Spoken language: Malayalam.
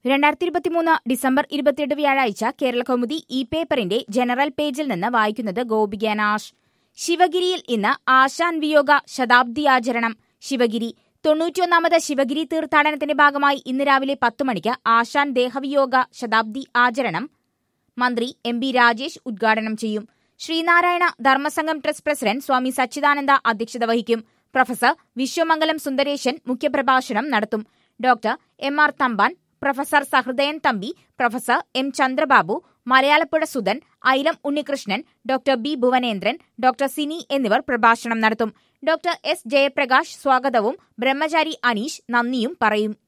രണ്ടായിരത്തി ഇരുപത്തിമൂന്ന് ഡിസംബർ ഇരുപത്തിയെട്ട് വ്യാഴാഴ്ച കേരള കൗമുദി ഇ പേപ്പറിന്റെ ജനറൽ പേജിൽ നിന്ന് വായിക്കുന്നത് ഗോപിക നാഷ് ശിവഗിരിയിൽ ഇന്ന് ആശാൻ വിയോഗ ശതാബ്ദിയാചരണം ശിവഗിരി തൊണ്ണൂറ്റിയൊന്നാമത് ശിവഗിരി തീർത്ഥാടനത്തിന്റെ ഭാഗമായി ഇന്ന് രാവിലെ പത്ത് മണിക്ക് ആശാൻ ദേഹവിയോഗ ശതാബ്ദി ആചരണം മന്ത്രി എം ബി രാജേഷ് ഉദ്ഘാടനം ചെയ്യും ശ്രീനാരായണ ധർമ്മസംഘം ട്രസ്റ്റ് പ്രസിഡന്റ് സ്വാമി സച്ചിദാനന്ദ അധ്യക്ഷത വഹിക്കും പ്രൊഫസർ വിശ്വമംഗലം സുന്ദരേശൻ മുഖ്യപ്രഭാഷണം നടത്തും doctor M R Thampan professor Sahrudayan Thampi professor M Chandrababu Malayalappuzha Sudhan Ailam Unnikrishnan doctor B Bhuvanendran doctor Sini എന്നിവർ പ്രഭാഷണം നടത്തും ഡോക്ടർ എസ് ജയപ്രകാശ് സ്വാഗതവും ബ്രഹ്മചാരി അനീഷ് നന്ദിയും പറയും